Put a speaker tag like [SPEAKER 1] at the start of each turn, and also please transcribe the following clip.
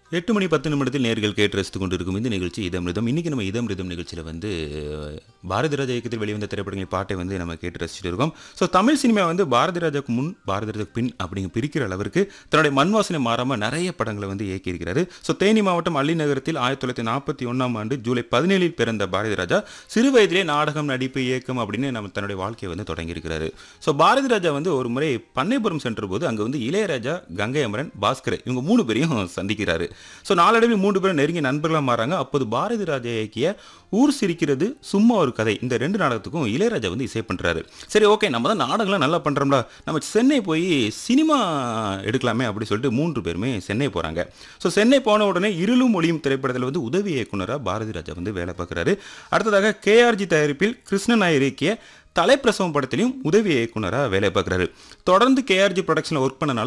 [SPEAKER 1] எட்டு மணி பத்து நிமிடத்தில் நேர்கள் கேட்டு ரசித்துக் கொண்டிருக்கும் இந்த நிகழ்ச்சி இதமிருதம் இன்னைக்கு நம்ம இதமிருதம் நிகழ்ச்சியில் வந்து பாரதி ராஜா இயக்கத்தில் வெளிவந்த திரைப்படங்களின் பாட்டை வந்து நம்ம கேட்டு ரசிச்சுட்டு இருக்கோம் ஸோ தமிழ் சினிமா வந்து பாரதி ராஜாவுக்கு முன் பாரதி ராஜாவுக்கு பின் அப்படிங்க பிரிக்கிற அளவிற்கு தன்னுடைய மண் வாசனை மாறாமல் நிறைய படங்களை வந்து இயக்கியிருக்கிறாரு ஸோ தேனி மாவட்டம் அள்ளி நகரத்தில் ஆயிரத்தி தொள்ளாயிரத்தி நாற்பத்தி ஒன்றாம் ஆண்டு ஜூலை பதினேழில் பிறந்த பாரதி ராஜா சிறு வயதிலே நாடகம் நடிப்பு இயக்கம் அப்படின்னு நம்ம தன்னுடைய வாழ்க்கையை வந்து தொடங்கியிருக்கிறாரு ஸோ பாரதி ராஜா வந்து ஒரு முறை பண்ணைபுரம் சென்ற போது அங்கே வந்து இளையராஜா கங்கை அமரன் பாஸ்கர் இவங்க மூணு பேரையும் சந்திக்கிறாரு ஸோ நாளடைவில் மூன்று பேரும் நெருங்கி நண்பர்களாக மாறாங்க அப்போது பாரதி ராஜா இயக்கிய ஊர் சிரிக்கிறது சும்மா ஒரு கதை இந்த ரெண்டு நாடகத்துக்கும் இளையராஜா வந்து இசை பண்ணுறாரு சரி ஓகே நம்ம தான் நாடகம்லாம் நல்லா பண்ணுறோம்ல நம்ம சென்னை போய் சினிமா எடுக்கலாமே அப்படி சொல்லிட்டு மூன்று பேருமே சென்னை போகிறாங்க ஸோ சென்னை போன உடனே இருளும் ஒளியும் திரைப்படத்தில் வந்து உதவி இயக்குனராக பாரதி ராஜா வந்து வேலை பார்க்குறாரு அடுத்ததாக கேஆர்ஜி தயாரிப்பில் கிருஷ்ணன் நாயர் இயக்கிய தலைப்பிரசவம் படத்திலையும் உதவி இயக்குனராக வேலை பார்க்குறாரு தொடர்ந்து கேஆர்ஜி ப்ரொடக்ஷனில் ஒர்க் பண்ணனால